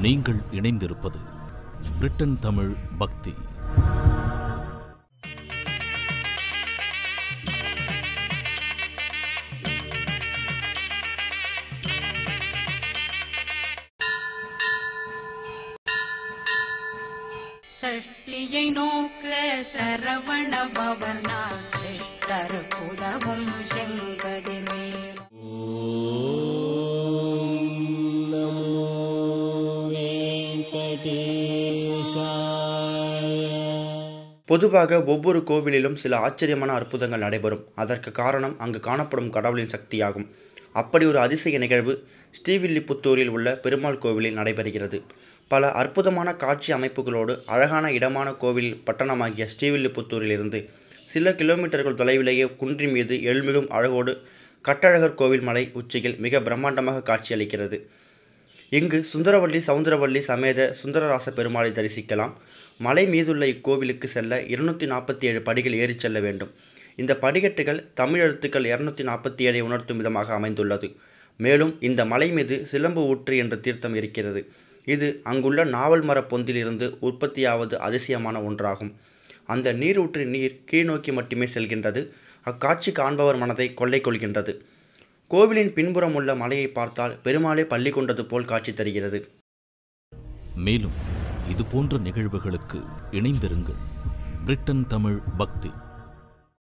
நீங்கள் இணைந்திருப்பது பிரிட்டன் தமிழ் பக்தி சஷ்டியை நோக்க சரவண பவனா சிஷ்டர் புதவும் செங்கதிர்மேல் பொதுவாக ஒவ்வொரு கோவிலிலும் சில ஆச்சரியமான அற்புதங்கள் நடைபெறும் அதற்கு காரணம் அங்கு காணப்படும் கடவுளின் சக்தியாகும் அப்படி ஒரு அதிசய நிகழ்வு ஸ்ரீவில்லிபுத்தூரில் உள்ள பெருமாள் கோவிலில் நடைபெறுகிறது பல அற்புதமான காட்சி அமைப்புகளோடு அழகான இடமான கோவில் பட்டணமாகிய ஸ்ரீவில்லிபுத்தூரிலிருந்து சில கிலோமீட்டர்கள் தொலைவிலேயே குன்றின் மீது எழுமிகும் அழகோடு கட்டழகர் கோவில் மலை உச்சியில் மிக பிரம்மாண்டமாக காட்சியளிக்கிறது இங்கு சுந்தரவள்ளி சவுந்தரவள்ளி சமேத சுந்தரராச பெருமாளை தரிசிக்கலாம் மலை மீதுள்ள இக்கோவிலுக்கு செல்ல இருநூற்றி நாற்பத்தி ஏழு படிகள் ஏறிச் செல்ல வேண்டும் இந்த படிக்கட்டுகள் தமிழ் எழுத்துக்கள் இருநூற்றி நாற்பத்தி ஏழை உணர்த்தும் விதமாக அமைந்துள்ளது மேலும் இந்த மலை மீது சிலம்பு ஊற்று என்ற தீர்த்தம் இருக்கிறது இது அங்குள்ள நாவல் மர பொந்திலிருந்து உற்பத்தியாவது அதிசயமான ஒன்றாகும் அந்த நீரூற்றின் நீர் கீழ்நோக்கி மட்டுமே செல்கின்றது அக்காட்சி காண்பவர் மனதை கொள்ளை கொள்கின்றது கோவிலின் பின்புறம் உள்ள மலையை பார்த்தால் பெருமாளே பள்ளி கொண்டது போல் காட்சி தருகிறது மேலும் இது போன்ற நிகழ்வுகளுக்கு இணைந்திருங்கள் பிரிட்டன் தமிழ் பக்தி